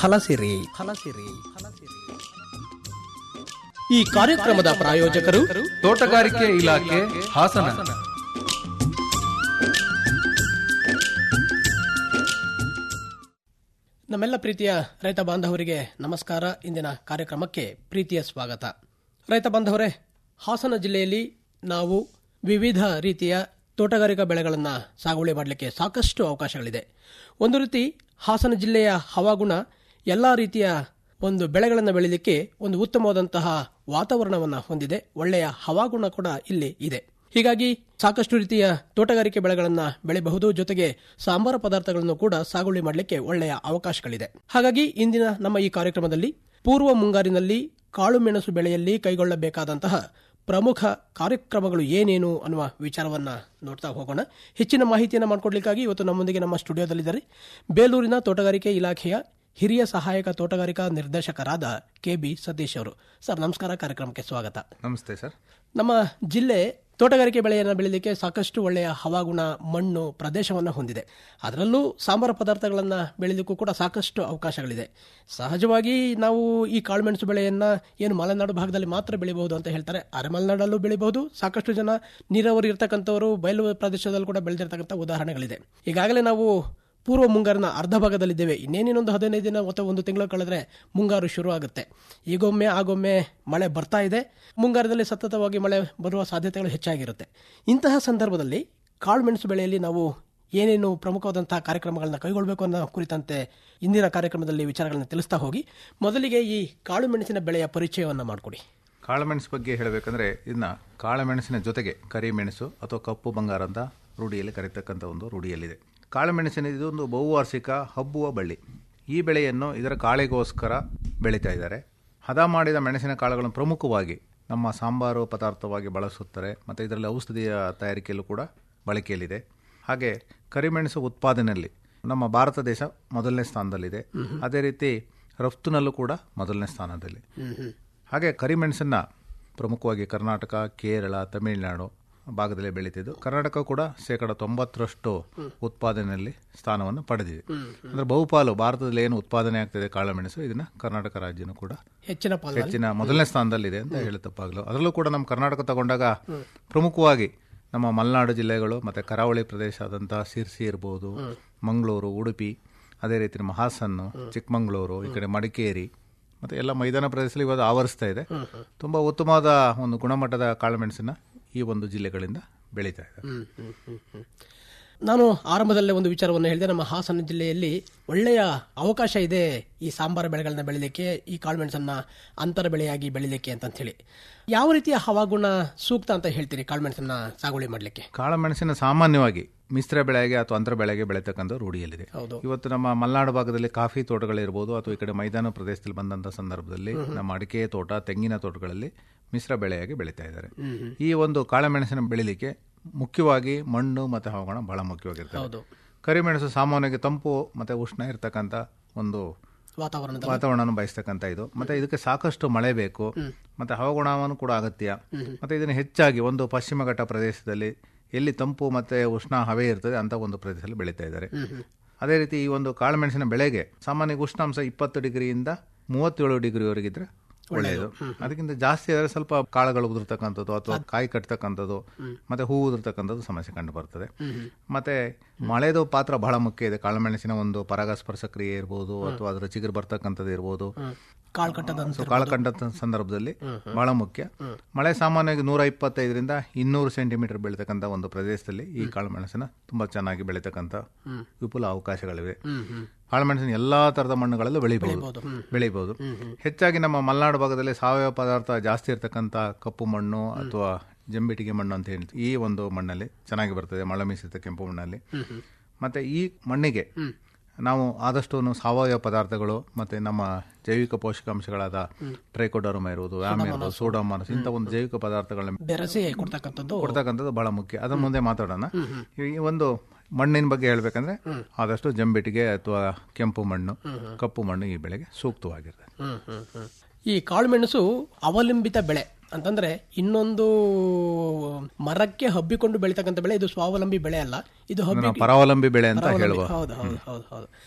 ಫಲಸಿರಿ ಫಲಸಿರಿ ಫಲಸಿರಿ ಈ ಕಾರ್ಯಕ್ರಮದ ಪ್ರಾಯೋಜಕರು ತೋಟಗಾರಿಕೆ ಇಲಾಖೆ ಹಾಸನ ನಮ್ಮೆಲ್ಲ ಪ್ರೀತಿಯ ರೈತ ಬಾಂಧವರಿಗೆ ನಮಸ್ಕಾರ ಇಂದಿನ ಕಾರ್ಯಕ್ರಮಕ್ಕೆ ಪ್ರೀತಿಯ ಸ್ವಾಗತ ರೈತ ಬಾಂಧವರೇ ಹಾಸನ ಜಿಲ್ಲೆಯಲ್ಲಿ ನಾವು ವಿವಿಧ ರೀತಿಯ ತೋಟಗಾರಿಕಾ ಬೆಳೆಗಳನ್ನು ಸಾಗುವಳಿ ಮಾಡಲಿಕ್ಕೆ ಸಾಕಷ್ಟು ಅವಕಾಶಗಳಿದೆ ಒಂದು ರೀತಿ ಹಾಸನ ಜಿಲ್ಲೆಯ ಹವಾಗುಣ ಎಲ್ಲ ರೀತಿಯ ಒಂದು ಬೆಳೆಗಳನ್ನು ಬೆಳೀಲಿಕ್ಕೆ ಒಂದು ಉತ್ತಮವಾದಂತಹ ವಾತಾವರಣವನ್ನು ಹೊಂದಿದೆ ಒಳ್ಳೆಯ ಹವಾಗುಣ ಕೂಡ ಇಲ್ಲಿ ಇದೆ ಹೀಗಾಗಿ ಸಾಕಷ್ಟು ರೀತಿಯ ತೋಟಗಾರಿಕೆ ಬೆಳೆಗಳನ್ನು ಬೆಳೆಯಬಹುದು ಜೊತೆಗೆ ಸಾಂಬಾರ ಪದಾರ್ಥಗಳನ್ನು ಕೂಡ ಸಾಗುವಳಿ ಮಾಡಲಿಕ್ಕೆ ಒಳ್ಳೆಯ ಅವಕಾಶಗಳಿದೆ ಹಾಗಾಗಿ ಇಂದಿನ ನಮ್ಮ ಈ ಕಾರ್ಯಕ್ರಮದಲ್ಲಿ ಪೂರ್ವ ಮುಂಗಾರಿನಲ್ಲಿ ಕಾಳು ಮೆಣಸು ಬೆಳೆಯಲ್ಲಿ ಕೈಗೊಳ್ಳಬೇಕಾದಂತಹ ಪ್ರಮುಖ ಕಾರ್ಯಕ್ರಮಗಳು ಏನೇನು ಅನ್ನುವ ವಿಚಾರವನ್ನ ನೋಡ್ತಾ ಹೋಗೋಣ ಹೆಚ್ಚಿನ ಮಾಹಿತಿಯನ್ನು ಮಾಡಿಕೊಡ್ಲಿಕ್ಕಾಗಿ ಇವತ್ತು ನಮ್ಮೊಂದಿಗೆ ನಮ್ಮ ಸ್ಟುಡಿಯೋದಲ್ಲಿದ್ದಾರೆ ಬೇಲೂರಿನ ತೋಟಗಾರಿಕೆ ಇಲಾಖೆಯ ಹಿರಿಯ ಸಹಾಯಕ ತೋಟಗಾರಿಕಾ ನಿರ್ದೇಶಕರಾದ ಕೆ ಬಿ ಸತೀಶ್ ಅವರು ಸರ್ ನಮಸ್ಕಾರ ಕಾರ್ಯಕ್ರಮಕ್ಕೆ ಸ್ವಾಗತ ನಮಸ್ತೆ ಸರ್ ನಮ್ಮ ಜಿಲ್ಲೆ ತೋಟಗಾರಿಕೆ ಬೆಳೆಯನ್ನು ಬೆಳೀಲಿಕ್ಕೆ ಸಾಕಷ್ಟು ಒಳ್ಳೆಯ ಹವಾಗುಣ ಮಣ್ಣು ಪ್ರದೇಶವನ್ನು ಹೊಂದಿದೆ ಅದರಲ್ಲೂ ಸಾಂಬಾರ ಪದಾರ್ಥಗಳನ್ನು ಬೆಳೀಲಿಕ್ಕೂ ಕೂಡ ಸಾಕಷ್ಟು ಅವಕಾಶಗಳಿದೆ ಸಹಜವಾಗಿ ನಾವು ಈ ಕಾಳುಮೆಣಸು ಬೆಳೆಯನ್ನ ಏನು ಮಲೆನಾಡು ಭಾಗದಲ್ಲಿ ಮಾತ್ರ ಬೆಳಿಬಹುದು ಅಂತ ಹೇಳ್ತಾರೆ ಅರೆಮಲೆನಾಡಲ್ಲೂ ಬೆಳಿಬಹುದು ಸಾಕಷ್ಟು ಜನ ನೀರಾವರಿ ಇರ್ತಕ್ಕಂಥವರು ಬಯಲು ಪ್ರದೇಶದಲ್ಲಿ ಕೂಡ ಬೆಳೆದಿರ್ತಕ್ಕಂಥ ಉದಾಹರಣೆಗಳಿದೆ ಈಗಾಗಲೇ ನಾವು ಪೂರ್ವ ಮುಂಗಾರಿನ ಅರ್ಧ ಭಾಗದಲ್ಲಿದ್ದೇವೆ ಇನ್ನೇನಿನೊಂದು ಹದಿನೈದು ದಿನ ಅಥವಾ ಒಂದು ತಿಂಗಳು ಕಳೆದ್ರೆ ಮುಂಗಾರು ಶುರು ಆಗುತ್ತೆ ಈಗೊಮ್ಮೆ ಆಗೊಮ್ಮೆ ಮಳೆ ಬರ್ತಾ ಇದೆ ಮುಂಗಾರದಲ್ಲಿ ಸತತವಾಗಿ ಮಳೆ ಬರುವ ಸಾಧ್ಯತೆಗಳು ಹೆಚ್ಚಾಗಿರುತ್ತೆ ಇಂತಹ ಸಂದರ್ಭದಲ್ಲಿ ಕಾಳುಮೆಣಸು ಬೆಳೆಯಲ್ಲಿ ನಾವು ಏನೇನು ಪ್ರಮುಖವಾದಂತಹ ಕಾರ್ಯಕ್ರಮಗಳನ್ನ ಕೈಗೊಳ್ಳಬೇಕು ಅನ್ನೋ ಕುರಿತಂತೆ ಇಂದಿನ ಕಾರ್ಯಕ್ರಮದಲ್ಲಿ ವಿಚಾರಗಳನ್ನು ತಿಳಿಸ್ತಾ ಹೋಗಿ ಮೊದಲಿಗೆ ಈ ಕಾಳುಮೆಣಸಿನ ಬೆಳೆಯ ಪರಿಚಯವನ್ನು ಮಾಡಿಕೊಡಿ ಕಾಳುಮೆಣಸು ಬಗ್ಗೆ ಹೇಳಬೇಕಂದ್ರೆ ಇದನ್ನ ಕಾಳುಮೆಣಸಿನ ಜೊತೆಗೆ ಕರಿಮೆಣಸು ಅಥವಾ ಕಪ್ಪು ಬಂಗಾರ ಅಂತ ರೂಢಿಯಲ್ಲಿ ಕರೀತಕ್ಕಂಥ ಒಂದು ರೂಢಿಯಲ್ಲಿದೆ ಕಾಳುಮೆಣಸಿನ ಇದೊಂದು ಬಹುವಾರ್ಷಿಕ ಹಬ್ಬುವ ಬಳ್ಳಿ ಈ ಬೆಳೆಯನ್ನು ಇದರ ಕಾಳಿಗೋಸ್ಕರ ಬೆಳೀತಾ ಇದ್ದಾರೆ ಹದ ಮಾಡಿದ ಮೆಣಸಿನ ಕಾಳುಗಳನ್ನು ಪ್ರಮುಖವಾಗಿ ನಮ್ಮ ಸಾಂಬಾರು ಪದಾರ್ಥವಾಗಿ ಬಳಸುತ್ತಾರೆ ಮತ್ತು ಇದರಲ್ಲಿ ಔಷಧಿಯ ತಯಾರಿಕೆಯಲ್ಲೂ ಕೂಡ ಬಳಕೆಯಲ್ಲಿದೆ ಹಾಗೆ ಕರಿಮೆಣಸು ಉತ್ಪಾದನೆಯಲ್ಲಿ ನಮ್ಮ ಭಾರತ ದೇಶ ಮೊದಲನೇ ಸ್ಥಾನದಲ್ಲಿದೆ ಅದೇ ರೀತಿ ರಫ್ತುನಲ್ಲೂ ಕೂಡ ಮೊದಲನೇ ಸ್ಥಾನದಲ್ಲಿ ಹಾಗೆ ಕರಿಮೆಣಸನ್ನ ಪ್ರಮುಖವಾಗಿ ಕರ್ನಾಟಕ ಕೇರಳ ತಮಿಳುನಾಡು ಭಾಗದಲ್ಲಿ ಬೆಳೀತಿದ್ದು ಕರ್ನಾಟಕ ಕೂಡ ಶೇಕಡ ತೊಂಬತ್ತರಷ್ಟು ಉತ್ಪಾದನೆಯಲ್ಲಿ ಸ್ಥಾನವನ್ನು ಪಡೆದಿದೆ ಅಂದ್ರೆ ಬಹುಪಾಲು ಭಾರತದಲ್ಲಿ ಏನು ಉತ್ಪಾದನೆ ಆಗ್ತಿದೆ ಕಾಳುಮೆಣಸು ಇದನ್ನ ಕರ್ನಾಟಕ ರಾಜ್ಯನೂ ಕೂಡ ಹೆಚ್ಚಿನ ಪಾಲು ಹೆಚ್ಚಿನ ಮೊದಲನೇ ಸ್ಥಾನದಲ್ಲಿದೆ ಅಂತ ಹೇಳಿ ತಪ್ಪಾಗಲು ಅದರಲ್ಲೂ ಕೂಡ ನಮ್ಮ ಕರ್ನಾಟಕ ತಗೊಂಡಾಗ ಪ್ರಮುಖವಾಗಿ ನಮ್ಮ ಮಲೆನಾಡು ಜಿಲ್ಲೆಗಳು ಮತ್ತೆ ಕರಾವಳಿ ಪ್ರದೇಶ ಆದಂತಹ ಸಿರ್ಸಿ ಇರ್ಬೋದು ಮಂಗಳೂರು ಉಡುಪಿ ಅದೇ ರೀತಿ ನಮ್ಮ ಹಾಸನ್ನು ಚಿಕ್ಕಮಂಗ್ಳೂರು ಈ ಕಡೆ ಮಡಿಕೇರಿ ಮತ್ತೆ ಎಲ್ಲ ಮೈದಾನ ಪ್ರದೇಶದಲ್ಲಿ ಇವಾಗ ಆವರಿಸ್ತಾ ಇದೆ ತುಂಬಾ ಉತ್ತಮವಾದ ಒಂದು ಗುಣಮಟ್ಟದ ಕಾಳುಮೆಣಸನ್ನ ಈ ಒಂದು ಜಿಲ್ಲೆಗಳಿಂದ ಬೆಳೀತಾ ಇದೆ ಹ್ಮ್, ಹ್ಮ್, ಹ್ಮ್, ಹ್ಮ್. ನಾನು ಆರಂಭದಲ್ಲೇ ಒಂದು ವಿಚಾರವನ್ನು ಹೇಳಿದೆ ನಮ್ಮ ಹಾಸನ ಜಿಲ್ಲೆಯಲ್ಲಿ ಒಳ್ಳೆಯ ಅವಕಾಶ ಇದೆ ಈ ಸಾಂಬಾರ ಬೆಳೆಗಳನ್ನ ಬೆಳಿಲಿಕ್ಕೆ ಈ ಕಾಳುಮೆಣಸನ್ನ ಅಂತರ ಬೆಳೆಯಾಗಿ ಬೆಳಿಲಿಕ್ಕೆ ಅಂತ ಹೇಳಿ ಯಾವ ರೀತಿಯ ಹವಾಗುಣ ಸೂಕ್ತ ಅಂತ ಹೇಳ್ತೀರಿ ಕಾಳುಮೆಣಸನ್ನ ಸಾಗುವಳಿ ಮಾಡಲಿಕ್ಕೆ ಕಾಳುಮೆಣಸಿನ ಸಾಮಾನ್ಯವಾಗಿ ಮಿಶ್ರ ಬೆಳೆಗೆ ಅಥವಾ ಅಂತರ ಬೆಳೆಗೆ ಬೆಳೀತಕ್ಕಂಥ ರೂಢಿಯಲ್ಲಿದೆ ಹೌದು. ಇವತ್ತು ನಮ್ಮ ಮಲೆನಾಡು ಭಾಗದಲ್ಲಿ ಕಾಫಿ ತೋಟಗಳಿರ್ಬೋದು ಅಥವಾ ಈ ಕಡೆ ಮೈದಾನ ಪ್ರದೇಶದಲ್ಲಿ ಬಂದಂತ ಸಂದರ್ಭದಲ್ಲಿ ನಮ್ಮ ಅಡಿಕೆ ತೋಟ ತೆಂಗಿನ ತೋಟಗಳಲ್ಲಿ ಮಿಶ್ರ ಬೆಳೆಯಾಗಿ ಬೆಳೀತಾ ಇದ್ದಾರೆ ಈ ಒಂದು ಕಾಳುಮೆಣಸಿನ ಬೆಳಿಲಿಕ್ಕೆ ಮುಖ್ಯವಾಗಿ ಮಣ್ಣು ಮತ್ತೆ ಹವಾಗುಣ ಬಹಳ ಮುಖ್ಯವಾಗಿರ್ತದೆ ಹೌದು ಕರಿಮೆಣಸು ಸಾಮಾನ್ಯವಾಗಿ ತಂಪು ಮತ್ತೆ ಉಷ್ಣ ಇರ್ತಕ್ಕಂಥ ಒಂದು ವಾತಾವರಣದ ವಾತಾವರಣ ಬಯಸ್ತಕ್ಕಂಥ ಇದು ಮತ್ತೆ ಇದಕ್ಕೆ ಸಾಕಷ್ಟು ಮಳೆ ಬೇಕು ಮತ್ತೆ ಹವಾಗುಣವನ್ನು ಕೂಡ ಅಗತ್ಯ ಮತ್ತೆ ಇದನ್ನು ಹೆಚ್ಚಾಗಿ ಒಂದು ಪಶ್ಚಿಮ ಘಟ್ಟ ಪ್ರದೇಶದಲ್ಲಿ ಎಲ್ಲಿ ತಂಪು ಮತ್ತೆ ಉಷ್ಣ ಹವೆ ಇರ್ತದೆ ಅಂತ ಒಂದು ಪ್ರದೇಶದಲ್ಲಿ ಬೆಳೀತಾ ಇದ್ದಾರೆ ಅದೇ ರೀತಿ ಈ ಒಂದು ಕಾಳುಮೆಣಸಿನ ಬೆಳೆಗೆ ಸಾಮಾನ್ಯ ಉಷ್ಣಾಂಶ ಇಪ್ಪತ್ತು ಡಿಗ್ರಿಯಿಂದ ಮೂವತ್ತೇಳು ಡಿಗ್ರಿವರೆಗಿದ್ರೆ ಒಳ್ಳೆಯದು ಅದಕ್ಕಿಂತ ಜಾಸ್ತಿ ಆದರೆ ಸ್ವಲ್ಪ ಕಾಳುಗಳು ಉದುರ್ತಕ್ಕಂಥದ್ದು ಅಥವಾ ಕಾಯಿ ಕಟ್ತಕ್ಕಂಥದ್ದು ಮತ್ತೆ ಹೂವು ಉದುರ್ತಕ್ಕಂಥದ್ದು ಸಮಸ್ಯೆ ಕಂಡು ಬರ್ತದೆ ಮತ್ತೆ ಮಳೆದು ಪಾತ್ರ ಬಹಳ ಮುಖ್ಯ ಇದೆ ಕಾಳುಮೆಣಸಿನ ಒಂದು ಪರಾಗಸ್ಪರ್ಶ ಕ್ರಿಯೆ ಇರ್ಬೋದು ಅಥವಾ ಅದರ ಚಿಗುರು ಬರ್ತಕ್ಕಂಥದ್ದು ಇರ್ಬೋದು ಕಾಳು ಕಟ್ಟದ ಸೊ ಕಾಳಕಂಡ ಸಂದರ್ಭದಲ್ಲಿ ಬಹಳ ಮುಖ್ಯ ಮಳೆ ಸಾಮಾನ್ಯವಾಗಿ ನೂರ ಇಪ್ಪತ್ತೈದರಿಂದ ಇನ್ನೂರು ಸೆಂಟಿಮೀಟರ್ ಬೆಳೀತಕ್ಕಂಥ ಒಂದು ಪ್ರದೇಶದಲ್ಲಿ ಈ ಕಾಳುಮೆಣಸಿನ ತುಂಬಾ ಚೆನ್ನಾಗಿ ಬೆಳೀತಕ್ಕಂಥ ವಿಪುಲ ಅವಕಾಶಗಳಿವೆ ಕಾಳುಮೆಣಸಿನ ಎಲ್ಲಾ ತರದ ಮಣ್ಣುಗಳಲ್ಲೂ ಬೆಳಿಬಹುದು ಬೆಳಿಬಹುದು ಹೆಚ್ಚಾಗಿ ನಮ್ಮ ಮಲೆನಾಡು ಭಾಗದಲ್ಲಿ ಸಾವಯವ ಪದಾರ್ಥ ಜಾಸ್ತಿ ಇರ್ತಕ್ಕಂಥ ಕಪ್ಪು ಮಣ್ಣು ಅಥವಾ ಜಂಬಿಟಿಗೆ ಮಣ್ಣು ಅಂತ ಹೇಳ್ತೀವಿ ಈ ಒಂದು ಮಣ್ಣಲ್ಲಿ ಚೆನ್ನಾಗಿ ಬರ್ತದೆ ಮಳೆ ಮಿಶ್ರಿತ ಕೆಂಪು ಮಣ್ಣಲ್ಲಿ ಮತ್ತೆ ಈ ಮಣ್ಣಿಗೆ ನಾವು ಆದಷ್ಟು ಸಾವಯವ ಪದಾರ್ಥಗಳು ಮತ್ತೆ ನಮ್ಮ ಜೈವಿಕ ಪೋಷಕಾಂಶಗಳಾದ ಟ್ರೈಕೋಡರ್ಮ ಇರುವುದು ವ್ಯಾಮ್ ಇರುವುದು ಸೋಡೋಮಾನಸ್ ಇಂಥ ಒಂದು ಜೈವಿಕ ಪದಾರ್ಥಗಳನ್ನ ಬೆರಸಿ ಕೊಡ್ತಕ್ಕಂಥದ್ದು ಕೊಡ್ತಕ್ಕಂಥದ್ದು ಬಹಳ ಮುಖ್ಯ ಅದರ ಮುಂದೆ ಮಾತಾಡೋಣ ಈ ಒಂದು ಮಣ್ಣಿನ ಬಗ್ಗೆ ಹೇಳ್ಬೇಕಂದ್ರೆ ಆದಷ್ಟು ಜಂಬಿಟಿಗೆ ಅಥವಾ ಕೆಂಪು ಮಣ್ಣು ಕಪ್ಪು ಮಣ್ಣು ಈ ಬೆಳೆಗೆ ಸೂಕ್ತವಾಗಿರ್ತದೆ ಹ್ಮ್, ಹ್ಮ್, ಹ್ಮ್. ಈ ಕಾಳುಮೆಣಸು ಅವಲಂಬಿತ ಬೆಳೆ ಅಂತಂದ್ರೆ ಇನ್ನೊಂದು ಮರಕ್ಕೆ ಹಬ್ಬಿಕೊಂಡು ಬೆಳೀತಕ್ಕಂಥ ಬೆಳೆ ಇದು ಸ್ವಾವಲಂಬಿ ಬೆಳೆ ಅಲ್ಲ ಇದು ಹಬ್ಬಿ ನಾವು ಪರಾವಲಂಬಿ ಬೆಳೆ ಅಂತ ಪರಾವಲಂಬಿ. ಹೇಳುವ ಹೌದು ಹೌದು ಹೌದು ಹೌದು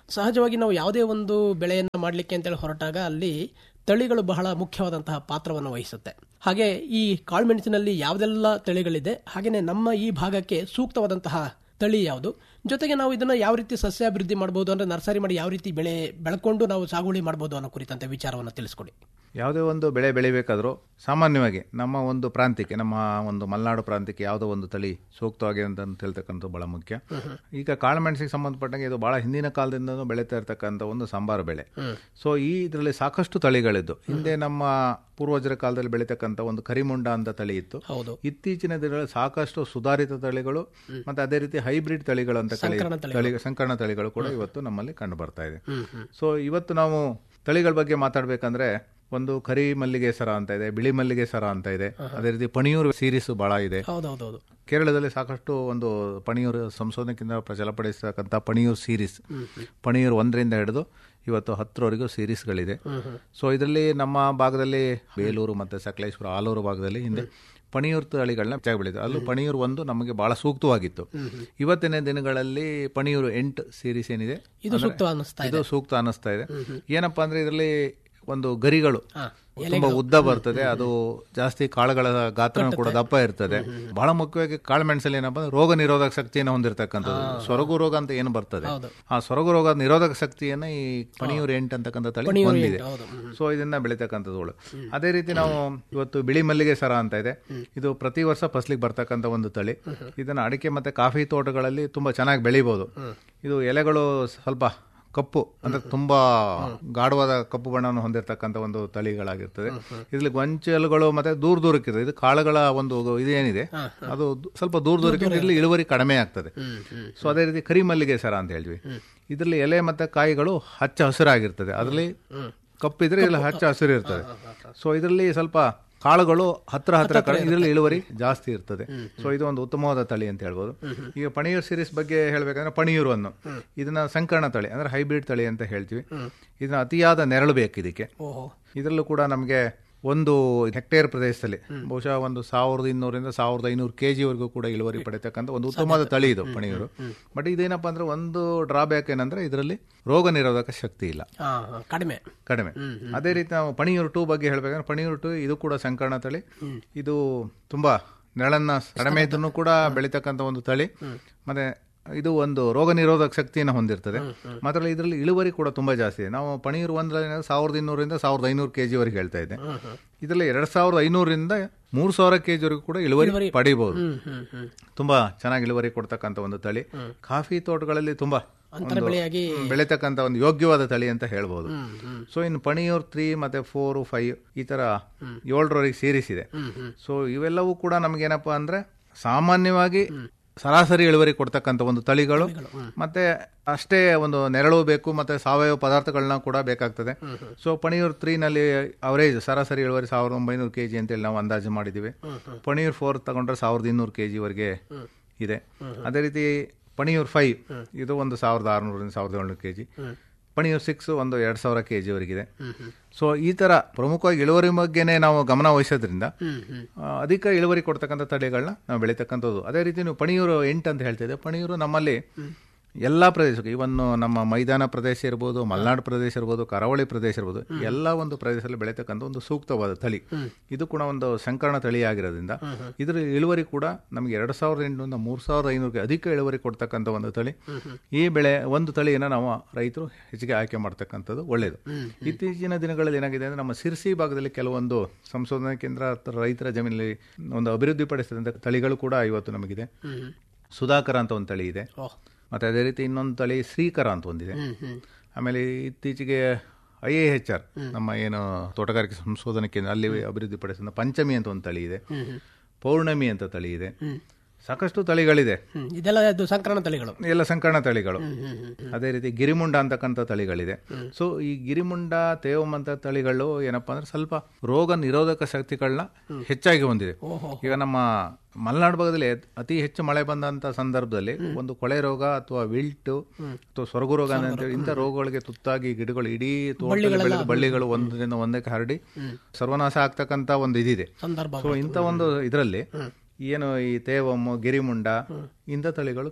ಸಹಜವಾಗಿ ನಾವು ಯಾವುದೇ ಒಂದು ಬೆಳೆಯನ್ನ ಮಾಡಲಿಕ್ಕೆ ಅಂತೇಳಿ ಹೊರಟಾಗ ಅಲ್ಲಿ ತಳಿಗಳು ಬಹಳ ಮುಖ್ಯವಾದಂತಹ ಪಾತ್ರವನ್ನು ವಹಿಸುತ್ತೆ ಹಾಗೆ ಈ ಕಾಳುಮೆಣಸಿನಲ್ಲಿ ಯಾವುದೆಲ್ಲ ತಳಿಗಳಿದೆ ಹಾಗೆಯೇ ನಮ್ಮ ಈ ಭಾಗಕ್ಕೆ ಸೂಕ್ತವಾದಂತಹ ತಳಿ ಯಾವುದು ಜೊತೆಗೆ ನಾವು ಇದನ್ನ ಯಾವ ರೀತಿ ಸಸ್ಯಾಭಿವೃದ್ಧಿ ಮಾಡಬಹುದು ಅಂದ್ರೆ ನರ್ಸರಿ ಮಾಡಿ ಯಾವ ರೀತಿ ಬೆಳೆ ಬೆಳ್ಕೊಂಡು ನಾವು ಸಾಗುವಳಿ ಮಾಡಬಹುದು ಅನ್ನೋ ಕುರಿತಂತೆ ವಿಚಾರವನ್ನು ತಿಳಿಸ್ಕೊಡಿ ಯಾವುದೇ ಒಂದು ಬೆಳೆ ಬೆಳಿಬೇಕಾದ್ರೂ ಸಾಮಾನ್ಯವಾಗಿ ನಮ್ಮ ಒಂದು ಪ್ರಾಂತ್ಯಕ್ಕೆ ನಮ್ಮ ಒಂದು ಮಲೆನಾಡು ಪ್ರಾಂತ್ಯಕ್ಕೆ ಯಾವುದೋ ಒಂದು ತಳಿ ಸೂಕ್ತವಾಗಿದೆ ಅಂತ ಹೇಳ್ತಕ್ಕಂಥ ಬಹಳ ಮುಖ್ಯ ಈಗ ಕಾಳುಮೆಣಸಿಗೆ ಸಂಬಂಧಪಟ್ಟಂಗೆ ಇದು ಬಹಳ ಹಿಂದಿನ ಕಾಲದಿಂದನೂ ಬೆಳೀತಾ ಇರ್ತಕ್ಕಂಥ ಒಂದು ಸಂಬಾರ ಬೆಳೆ ಸೊ ಈ ಇದರಲ್ಲಿ ಸಾಕಷ್ಟು ತಳಿಗಳಿದ್ದು ಹಿಂದೆ ನಮ್ಮ ಪೂರ್ವಜರ ಕಾಲದಲ್ಲಿ ಬೆಳೀತಕ್ಕಂಥ ಒಂದು ಕರಿಮುಂಡ ಅಂತ ತಳಿ ಇತ್ತು ಹೌದು ಇತ್ತೀಚಿನ ದಿನಗಳಲ್ಲಿ ಸಾಕಷ್ಟು ಸುಧಾರಿತ ತಳಿಗಳು ಮತ್ತೆ ಅದೇ ರೀತಿ ಹೈಬ್ರಿಡ್ ತಳಿಗಳು ಅಂತ ಕಲಿ ತಳಿ ಸಂಕರಣ ತಳಿಗಳು ಕೂಡ ಇವತ್ತು ನಮ್ಮಲ್ಲಿ ಕಂಡು ಬರ್ತಾ ಇದೆ ಸೊ ಇವತ್ತು ನಾವು ತಳಿಗಳ ಬಗ್ಗೆ ಮಾತಾಡ್ಬೇಕಂದ್ರೆ ಒಂದು ಕರಿ ಮಲ್ಲಿಗೆ ಸರ ಅಂತ ಇದೆ ಬಿಳಿ ಮಲ್ಲಿಗೆ ಸರ ಅಂತ ಇದೆ ಅದೇ ರೀತಿ ಪಣಿಯೂರು ಸೀರೀಸ್ ಬಹಳ ಇದೆ ಹೌದೌದೌದು ಕೇರಳದಲ್ಲಿ ಸಾಕಷ್ಟು ಒಂದು ಪಣಿಯೂರು ಸಂಶೋಧನೆ ಕೇಂದ್ರ ಪ್ರಚಲಪಡಿಸತಕ್ಕಂಥ ಪಣಿಯೂರು ಸೀರೀಸ್ ಪಣಿಯೂರು ಒಂದರಿಂದ ಹಿಡಿದು ಇವತ್ತು ಹತ್ತರವರೆಗೂ ಸೀರೀಸ್ಗಳಿದೆ ಸೊ ಇದರಲ್ಲಿ ನಮ್ಮ ಭಾಗದಲ್ಲಿ ಬೇಲೂರು ಮತ್ತು ಸಕಲೇಶ್ವರ ಆಲೂರು ಭಾಗದಲ್ಲಿ ಹಿಂದೆ ಪಣಿಯೂರು ತಳಿಗಳನ್ನ ಹೆಚ್ಚಾಗಿ ಬೆಳೀತಾರೆ ಅಲ್ಲೂ ಪಣಿಯೂರು ಒಂದು ನಮಗೆ ಬಹಳ ಸೂಕ್ತವಾಗಿತ್ತು ಇವತ್ತಿನ ದಿನಗಳಲ್ಲಿ ಪಣಿಯೂರು ಎಂಟು ಸೀರೀಸ್ ಏನಿದೆ ಇದು ಸೂಕ್ತ ಅನ್ನಿಸ್ತಾ ಇದು ಸೂಕ್ತ ಅನ್ನಿಸ್ತಾ ಇದೆ ಏನಪ್ಪಾ ಅಂದ್ರೆ ಇದರಲ್ಲಿ ಒಂದು ಗರಿಗಳು ತುಂಬಾ ಉದ್ದ ಬರ್ತದೆ ಅದು ಜಾಸ್ತಿ ಕಾಳುಗಳ ಗಾತ್ರ ಕೂಡ ದಪ್ಪ ಇರ್ತದೆ ಬಹಳ ಮುಖ್ಯವಾಗಿ ಕಾಳು ಮೆಣಸಲ್ಲಿ ಏನಪ್ಪಾ ಅಂದ್ರೆ ರೋಗ ನಿರೋಧಕ ಶಕ್ತಿಯನ್ನು ಹೊಂದಿರತಕ್ಕಂಥದ್ದು ಸೊರಗು ರೋಗ ಅಂತ ಏನು ಬರ್ತದೆ ಆ ಸೊರಗು ರೋಗ ನಿರೋಧಕ ಶಕ್ತಿಯನ್ನ ಈ ಪಣಿಯೂರು ಎಂಟು ಅಂತಕ್ಕಂಥ ತಳಿ ಹೊಂದಿದೆ ಹೌದು ಸೊ ಇದನ್ನ ಬೆಳೀತಕ್ಕಂಥದ್ದು ಅದೇ ರೀತಿ ನಾವು ಇವತ್ತು ಬಿಳಿ ಮಲ್ಲಿಗೆ ಸರ ಅಂತ ಇದೆ ಇದು ಪ್ರತಿ ವರ್ಷ ಫಸಲಿಗೆ ಬರ್ತಕ್ಕಂಥ ಒಂದು ತಳಿ ಇದನ್ನ ಅಡಿಕೆ ಮತ್ತೆ ಕಾಫಿ ತೋಟಗಳಲ್ಲಿ ತುಂಬಾ ಚೆನ್ನಾಗಿ ಬೆಳಿಬಹುದು ಇದು ಎಲೆಗಳು ಸ್ವಲ್ಪ ಕಪ್ಪು ಅಂದ್ರೆ ತುಂಬಾ ಗಾಢವಾದ ಕಪ್ಪು ಬಣ್ಣವನ್ನು ಹೊಂದಿರತಕ್ಕಂಥ ಒಂದು ತಳಿಗಳಾಗಿರ್ತದೆ ಇದ್ರಲ್ಲಿ ಗೊಂಚಲುಗಳು ಮತ್ತೆ ದೂರ ದೂರಕ್ಕಿದೆ ಇದು ಕಾಳುಗಳ ಒಂದು ಇದೇನಿದೆ ಅದು ದು- ಸ್ವಲ್ಪ ದೂರ ದೂರಕ್ಕೆ ಇದ್ರಲ್ಲಿ ಇಳುವರಿ ಕಡಿಮೆ ಆಗ್ತದೆ ಸೊ ಅದೇ ರೀತಿ ಕರಿ ಮಲ್ಲಿಗೆ ಸರ ಅಂತ ಹೇಳ್ವಿ ಇದರಲ್ಲಿ ಎಲೆ ಮತ್ತೆ ಕಾಯಿಗಳು ಹಚ್ಚ ಹಸಿರಾಗಿರ್ತದೆ ಅದರಲ್ಲಿ ಕಪ್ಪಿದ್ರೆ ಇಲ್ಲಿ ಹಚ್ಚ ಹಸಿರು ಇರ್ತದೆ ಸೊ ಇದರಲ್ಲಿ ಸ್ವಲ್ಪ ಕಾಳುಗಳು ಹತ್ರ ಹತ್ರ ಕಡೆ ಇದರಲ್ಲಿ ಇಳುವರಿ ಜಾಸ್ತಿ ಇರ್ತದೆ ಸೊ ಇದು ಒಂದು ಉತ್ತಮವಾದ ತಳಿ ಅಂತ ಹೇಳ್ಬೋದು ಈಗ ಪಣಿಯೂರು ಸೀರೀಸ್ ಬಗ್ಗೆ ಹೇಳ್ಬೇಕಂದ್ರೆ ಪಣಿಯೂರು ಅನ್ನು ಇದನ್ನ ಸಂಕರಣ ತಳಿ ಅಂದ್ರೆ ಹೈಬ್ರಿಡ್ ತಳಿ ಅಂತ ಹೇಳ್ತೀವಿ ಇದನ್ನ ಅತಿಯಾದ ನೆರಳು ಬೇಕು ಇದಕ್ಕೆ ಓಹೋ ಇದರಲ್ಲೂ ಕೂಡ ನಮಗೆ ಒಂದು ಹೆಕ್ಟೇರ್ ಪ್ರದೇಶದಲ್ಲಿ ಬಹುಶಃ ಒಂದು ಸಾವಿರದ ಇನ್ನೂರಿಂದ ಸಾವಿರದ ಐನೂರು ಕೆ ಜಿವರೆಗೂ ಕೂಡ ಇಳುವರಿ ಪಡೆತಕ್ಕಂಥ ಒಂದು ಉತ್ತಮವಾದ ತಳಿ ಇದು ಪಣಿಯೂರು ಬಟ್ ಇದೇನಪ್ಪ ಅಂದ್ರೆ ಒಂದು ಡ್ರಾಬ್ಯಾಕ್ ಏನಂದ್ರೆ ಇದರಲ್ಲಿ ರೋಗ ನಿರೋಧಕ ಶಕ್ತಿ ಇಲ್ಲ ಹಾ ಹಾ, ಕಡಿಮೆ ಕಡಿಮೆ ಅದೇ ರೀತಿ ನಾವು ಪಣಿಯೂರು ಟೂ ಬಗ್ಗೆ ಹೇಳ್ಬೇಕಂದ್ರೆ ಪಣಿಯೂರು ಟೂ ಇದು ಕೂಡ ಸಂಕರಣ ತಳಿ ಇದು ತುಂಬಾ ನೆರಳನ್ನ ಕಡಿಮೆ ಇದ್ರೂ ಕೂಡ ಬೆಳೀತಕ್ಕಂಥ ಒಂದು ತಳಿ ಮತ್ತೆ ಇದು ಒಂದು ರೋಗ ನಿರೋಧಕ ಶಕ್ತಿಯನ್ನು ಹೊಂದಿರ್ತದೆ ಮಾತ್ರ ಇದರಲ್ಲಿ ಇಳುವರಿ ಕೂಡ ತುಂಬಾ ಜಾಸ್ತಿ ಇದೆ ನಾವು ಪಣಿಯೂರು ಒಂದರಲ್ಲಿ ಸಾವಿರದ ಇನ್ನೂರಿಂದ ಸಾವಿರದ ಐನೂರು ಕೆಜಿ ವರೆಗೆ ಹೇಳ್ತಾ ಇದೆ ಇದರಲ್ಲಿ ಎರಡ್ ಸಾವಿರದ ಐನೂರಿಂದ ಮೂರು ಸಾವಿರ ಕೆಜಿ ವರೆಗೂ ಕೂಡ ಇಳುವರಿ ಪಡಿಬಹುದು ಹ್ಮ್ ಹ್ಮ್ ಹ್ಮ್ ತುಂಬಾ ಚೆನ್ನಾಗಿ ಇಳುವರಿ ಕೊಡ್ತಕ್ಕಂಥ ಒಂದು ತಳಿ ಕಾಫಿ ತೋಟಗಳಲ್ಲಿ ತುಂಬಾ ಅಂತರ ಬೆಳೆಯಾಗಿ ಬೆಳೀತಕ್ಕಂಥ ಒಂದು ಯೋಗ್ಯವಾದ ತಳಿ ಅಂತ ಹೇಳ್ಬೋದು ಸೊ ಇನ್ನು ಪಣಿಯೂರ್ ತ್ರೀ ಮತ್ತೆ ಫೋರ್ ಫೈವ್ ಈ ತರ ಏಳರವರೆಗೆ ಸೀರೀಸ್ ಇದೆ ಸೊ ಇವೆಲ್ಲವೂ ಕೂಡ ನಮ್ಗೇನಪ್ಪಾ ಅಂದ್ರೆ ಸಾಮಾನ್ಯವಾಗಿ ಸರಾಸರಿ ಇಳುವರಿ ಕೊಡ್ತಕ್ಕಂಥ ಒಂದು ತಳಿಗಳು ಮತ್ತೆ ಅಷ್ಟೇ ಒಂದು ನೆರಳು ಬೇಕು ಮತ್ತೆ ಸಾವಯವ ಪದಾರ್ಥಗಳನ್ನ ಕೂಡ ಬೇಕಾಗ್ತದೆ ಸೊ ಪಣಿಯೂರ್ ತ್ರೀ ನಲ್ಲಿ ಅವರೇಜ್ ಸರಾಸರಿ ಇಳುವರಿ ಸಾವಿರದ ಒಂಬೈನೂರು ಕೆಜಿ ಅಂತೇಳಿ ನಾವು ಅಂದಾಜು ಮಾಡಿದೀವಿ ಪಣಿಯೂರ್ ಫೋರ್ ತಗೊಂಡ್ರೆ ಸಾವಿರದ ಇನ್ನೂರು ಕೆಜಿ ವರೆಗೆ ಇದೆ ಅದೇ ರೀತಿ ಪಣಿಯೂರ್ ಫೈವ್ ಇದು ಒಂದು ಸಾವಿರದ ಆರುನೂರಿಂದ ಸಾವಿರದ ಏಳ್ನೂರು ಕೆಜಿ ಪಣಿಯೂರ್ ಸಿಕ್ಸ್ ಒಂದು ಎರಡ್ ಸಾವಿರ ಕೆಜಿ ವರೆಗಿದೆ ಸೊ ಈ ತರ ಪ್ರಮುಖವಾಗಿ ಇಳುವರಿ ಬಗ್ಗೆನೇ ನಾವು ಗಮನ ವಹಿಸೋದ್ರಿಂದ ಆ, ಅಧಿಕ ಇಳುವರಿ ಕೊಡ್ತಕ್ಕಂಥ ತಳಿಗಳನ್ನ ನಾವು ಬೆಳೀತಕ್ಕಂಥದ್ದು ಅದೇ ರೀತಿ ನೀವು ಪಣಿಯೂರು ಎಂಟು ಅಂತ ಹೇಳ್ತಿದ್ದೆ ಪಣಿಯೂರು ನಮ್ಮಲ್ಲಿ ಎಲ್ಲಾ ಪ್ರದೇಶಕ್ಕೆ ಇವನ್ ನಮ್ಮ ಮೈದಾನ ಪ್ರದೇಶ ಇರ್ಬೋದು ಮಲೆನಾಡು ಪ್ರದೇಶ ಇರ್ಬೋದು ಕರಾವಳಿ ಪ್ರದೇಶ ಇರ್ಬೋದು ಎಲ್ಲ ಒಂದು ಪ್ರದೇಶದಲ್ಲಿ ಬೆಳೀತಕ್ಕಂಥ ಒಂದು ಸೂಕ್ತವಾದ ತಳಿ ಇದು ಕೂಡ ಒಂದು ಸಂಕರಣ ತಳಿ ಆಗಿರೋದ್ರಿಂದ ಇದರ ಇಳುವರಿ ಕೂಡ ನಮಗೆ ಎರಡ್ ಸಾವಿರದ ಎಂಟುನೂರಿಂದ ಮೂರ್ ಸಾವಿರದ ಐನೂರಿಗೆ ಅಧಿಕ ಇಳುವರಿ ಕೊಡ್ತಕ್ಕಂಥ ಒಂದು ತಳಿ ಈ ಬೆಳೆ ಒಂದು ತಳಿಯನ್ನ ನಾವು ರೈತರು ಹೆಚ್ಚಿಗೆ ಆಯ್ಕೆ ಮಾಡ್ತಕ್ಕಂಥದ್ದು ಒಳ್ಳೆಯದು ಇತ್ತೀಚಿನ ದಿನಗಳಲ್ಲಿ ಏನಾಗಿದೆ ಅಂದ್ರೆ ನಮ್ಮ ಸಿರ್ಸಿ ಭಾಗದಲ್ಲಿ ಕೆಲವೊಂದು ಸಂಶೋಧನಾ ಕೇಂದ್ರ ಅಥವಾ ರೈತರ ಜಮೀನಲ್ಲಿ ಒಂದು ಅಭಿವೃದ್ಧಿಪಡಿಸಿದಂಥ ತಳಿಗಳು ಕೂಡ ಇವತ್ತು ನಮಗಿದೆ ಹ್ಮ್ ಸುಧಾಕರ ಅಂತ ಒಂದು ತಳಿ ಇದೆ ಓಹ್ ಮತ್ತೆ ಅದೇ ರೀತಿ ಇನ್ನೊಂದು ತಳಿ ಶ್ರೀಕರ ಅಂತ ಒಂದಿದೆ ಹ್ಮ್ ಹ್ಮ್ ಆಮೇಲೆ ಇತ್ತೀಚೆಗೆ ಐ ಎ ಎಚ್ ಆರ್ ನಮ್ಮ ಏನು ತೋಟಗಾರಿಕೆ ಸಂಶೋಧನಾ ಕೇಂದ್ರ ಅಲ್ಲಿ ಅಭಿವೃದ್ಧಿಪಡಿಸಿದ ಪಂಚಮಿ ಅಂತ ಒಂದು ತಳಿ ಇದೆ ಪೌರ್ಣಮಿ ಅಂತ ತಳಿ ಇದೆ ಸಾಕಷ್ಟು ತಳಿಗಳಿದೆ ಹ್ಮ್ ಇದೆಲ್ಲ ಅದು ಸಂಕರಣ ತಳಿಗಳು ಎಲ್ಲ ಸಂಕರಣ ತಳಿಗಳು ಹ್ಮ್ ಹ್ಮ್ ಹ್ಮ್ ಅದೇ ರೀತಿ ಗಿರಿಮುಂಡ ಅಂತಕ್ಕಂಥ ತಳಿಗಳಿದೆ ಸೊ ಈ ಗಿರಿಮುಂಡ ತೇವಂ ಅಂತ ತಳಿಗಳು ಏನಪ್ಪಾ ಅಂದ್ರೆ ಸ್ವಲ್ಪ ರೋಗ ನಿರೋಧಕ ಶಕ್ತಿಗಳನ್ನ ಹೆಚ್ಚಾಗಿ ಹೊಂದಿದೆ ಓಹೋ ಈಗ ನಮ್ಮ ಮಲೆನಾಡು ಭಾಗದಲ್ಲಿ ಅತಿ ಹೆಚ್ಚು ಮಳೆ ಬಂದಂತ ಸಂದರ್ಭದಲ್ಲಿ ಒಂದು ಕೊಳೆ ರೋಗ ಅಥವಾ ವಿಲ್ಟ್ ಅಥವಾ ಸ್ವರ್ಗ ರೋಗ ಅಂತೇಳಿ ಇಂಥ ರೋಗಗಳಿಗೆ ತುತ್ತಾಗಿ ಗಿಡಗಳು ಇಡೀ ತೋಟದಲ್ಲಿ ಬೆಳೆದ ಬಳ್ಳಿಗಳು ಒಂದರಿಂದ ಒಂದಕ್ಕೆ ಹರಡಿ ಸರ್ವನಾಶ ಆಗ್ತಕ್ಕಂತ ಒಂದು ಇದಿದೆ ಸಂದರ್ಭ ಸೊ ಇಂಥ ಒಂದು ಇದರಲ್ಲಿ ಏನು ಈ ತೇವಮ್ಮು ಗಿರಿಮುಂಡ ಇಂಥ ತಳಿಗಳು ತುಂಬಾ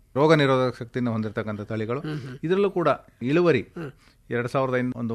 ರೋಗ ನಿರೋಧಕ ಶಕ್ತಿಯನ್ನು ಹೊಂದಿರತಕ್ಕಂಥ ತಳಿಗಳು ಇದರಲ್ಲೂ ಕೂಡ ಇಳುವರಿ ಎರಡ್ ಸಾವಿರದ ಐನ್- ಒಂದು